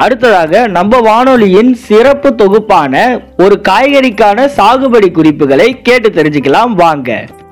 அடுத்ததாக நம்ம வானொலியின் சிறப்பு தொகுப்பான ஒரு காய்கறிக்கான சாகுபடி குறிப்புகளை கேட்டு தெரிஞ்சுக்கலாம் வாங்க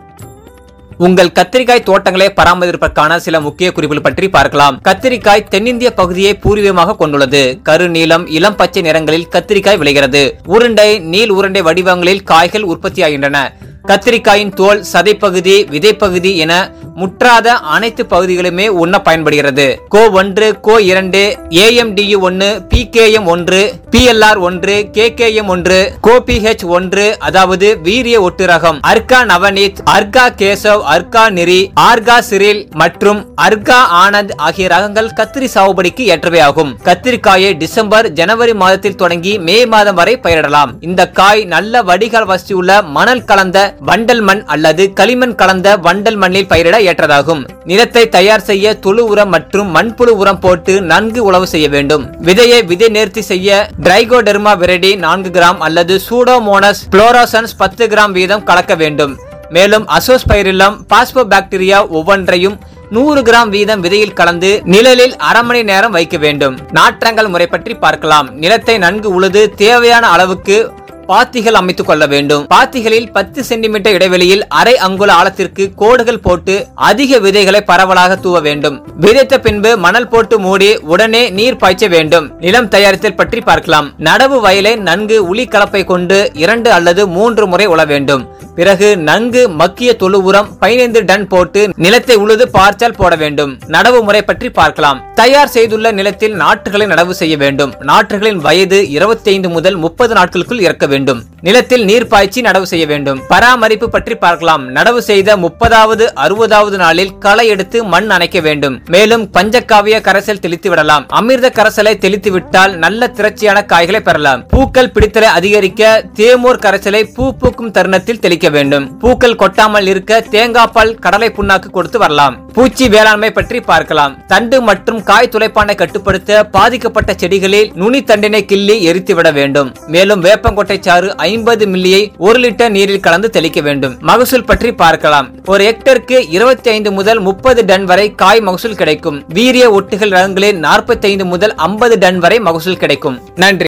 உங்கள் கத்திரிக்காய் தோட்டங்களை பராமரிப்பதற்கான சில முக்கிய குறிப்புகள் பற்றி பார்க்கலாம் கத்திரிக்காய் தென்னிந்திய பகுதியை பூர்வீகமாக கொண்டுள்ளது கருநீலம் இளம் பச்சை நிறங்களில் கத்திரிக்காய் விளைகிறது உருண்டை நீள் உருண்டை வடிவங்களில் காய்கள் உற்பத்தியாகின்றன கத்திரிக்காயின் தோல் சதைப்பகுதி விதைப்பகுதி என முற்றாத அனைத்து பகுதிகளுமே உண்ண பயன்படுகிறது கோ ஒன்று கோ இரண்டு ஏஎம்டியு ஒன்று பிகேஎம் ஒன்று பிஎல்ஆர் ஒன்று கேகேஎம் ஒன்று கோபிஹெச் ஒன்று அதாவது வீரிய ஒட்டு ரகம் அர்கா நவநீத் அர்கா கேசவ் அர்கா நிரி ஆர்கா சிரில் மற்றும் அர்கா ஆனந்த் ஆகிய ரகங்கள் கத்திரி சாகுபடிக்கு ஏற்றவை ஆகும் கத்திரிக்காயை டிசம்பர் ஜனவரி மாதத்தில் தொடங்கி மே மாதம் வரை பயிரிடலாம் இந்த காய் நல்ல வடிகால் வசதி உள்ள மணல் கலந்த வண்டல் மண் அல்லது களிமண் கலந்த வண்டல் மண்ணில் பயிரிட ஏற்றதாகும் நிலத்தை தயார் செய்ய தொழு உரம் மற்றும் மண்புழு உரம் போட்டு நன்கு உழவு செய்ய வேண்டும் விதையை விதை நேர்த்தி செய்ய டிரைகோடெர்மா விரடி நான்கு கிராம் அல்லது சூடோமோனஸ் புளோரோசன்ஸ் பத்து கிராம் வீதம் கலக்க வேண்டும் மேலும் அசோஸ்பைரிலம் பாஸ்போபாக்டீரியா ஒவ்வொன்றையும் நூறு கிராம் வீதம் விதையில் கலந்து நிழலில் அரை மணி நேரம் வைக்க வேண்டும் நாற்றங்கள் முறை பற்றி பார்க்கலாம் நிலத்தை நன்கு உழுது தேவையான அளவுக்கு பாத்திகள் அமைத்துக் கொள்ள வேண்டும் பாத்திகளில் பத்து சென்டிமீட்டர் இடைவெளியில் அரை அங்குல ஆழத்திற்கு கோடுகள் போட்டு அதிக விதைகளை பரவலாக தூவ வேண்டும் விதைத்த பின்பு மணல் போட்டு மூடி உடனே நீர் பாய்ச்ச வேண்டும் நிலம் தயாரித்தல் பற்றி பார்க்கலாம் நடவு வயலை நன்கு உளி கலப்பை கொண்டு இரண்டு அல்லது மூன்று முறை உழ வேண்டும் பிறகு நன்கு மக்கிய தொழு உரம் பதினைந்து டன் போட்டு நிலத்தை உழுது பார்ச்சால் போட வேண்டும் நடவு முறை பற்றி பார்க்கலாம் தயார் செய்துள்ள நிலத்தில் நாற்றுகளை நடவு செய்ய வேண்டும் நாற்றுகளின் வயது 25 முதல் முப்பது நாட்களுக்குள் இறக்க வேண்டும் நிலத்தில் நீர் பாய்ச்சி நடவு செய்ய வேண்டும் பராமரிப்பு பற்றி பார்க்கலாம் நடவு செய்த முப்பதாவது அறுபதாவது நாளில் களை எடுத்து மண் அணைக்க வேண்டும் மேலும் பஞ்சகாவிய கரைசல் தெளித்து விடலாம் அமிர்த கரைசலை தெளித்து விட்டால் நல்ல திரட்சியான காய்களை பெறலாம் பூக்கள் பிடித்தலை அதிகரிக்க தேமூர் கரைசலை பூ பூக்கும் தருணத்தில் தெளிக்க வேண்டும் பூக்கள் கொட்டாமல் இருக்க தேங்காய் பால் கடலை புண்ணாக்கு கொடுத்து வரலாம் பூச்சி வேளாண்மை பற்றி பார்க்கலாம் தண்டு மற்றும் காய் துளைப்பானை கட்டுப்படுத்த பாதிக்கப்பட்ட செடிகளில் நுனி தண்டினை கிள்ளி எரித்து விட வேண்டும் மேலும் வேப்பங்கொட்டை சாறு ஐம்பது மில்லியை ஒரு லிட்டர் நீரில் கலந்து தெளிக்க வேண்டும் மகசூல் பற்றி பார்க்கலாம் ஒரு ஹெக்டருக்கு இருபத்தி ஐந்து முதல் முப்பது டன் வரை காய் மகசூல் கிடைக்கும் வீரிய ஒட்டுகள் ரகங்களில் நாற்பத்தி ஐந்து முதல் ஐம்பது டன் வரை மகசூல் கிடைக்கும் நன்றி